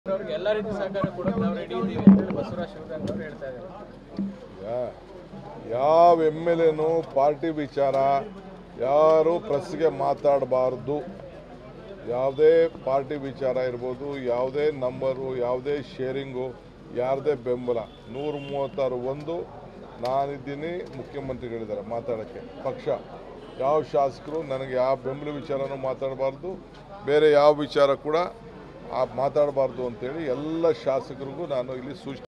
ಅವ್ರಿಗೆ ಎಲ್ಲ ರೀತಿ ಸಹಕಾರ ಕೊಡೋಕೆ ನಾವು ರೆಡಿ ಇದ್ದೀವಿ ಅಂತ ಹೇಳಿ ಬಸವರಾಜ ಶಿವಗಂಗ ಅವರು ಹೇಳ್ತಾ ಇದ್ದಾರೆ ಯಾ- ಯಾವ ಎಮ್ ಎಲ್ ಎನು ಪಾರ್ಟಿ ವಿಚಾರ ಯಾರು ಪ್ರೆಸ್ಗೆ ಮಾತಾಡಬಾರ್ದು ಯಾವುದೇ ಪಾರ್ಟಿ ವಿಚಾರ ಇರ್ಬೋದು ಯಾವುದೇ ನಂಬರು ಯಾವುದೇ ಶೇರಿಂಗು ಯಾರದೇ ಬೆಂಬಲ ನೂರ ಮೂವತ್ತಾರು ಒಂದು ನಾನಿದ್ದೀನಿ ಮುಖ್ಯಮಂತ್ರಿಗಳಿದ್ದಾರೆ ಮಾತಾಡೋಕ್ಕೆ ಪಕ್ಷ ಯಾವ ಶಾಸಕರು ನನಗೆ ಯಾವ ಬೆಂಬಲ ವಿಚಾರನೂ ಮಾತಾಡಬಾರ್ದು ಬೇರೆ ಯಾವ ವಿಚಾರ ಕೂಡ ಆ ಮಾತಾಡಬಾರ್ದು ಅಂತೇಳಿ ಎಲ್ಲ ಶಾಸಕರಿಗೂ ನಾನು ಇಲ್ಲಿ ಸೂಚನೆ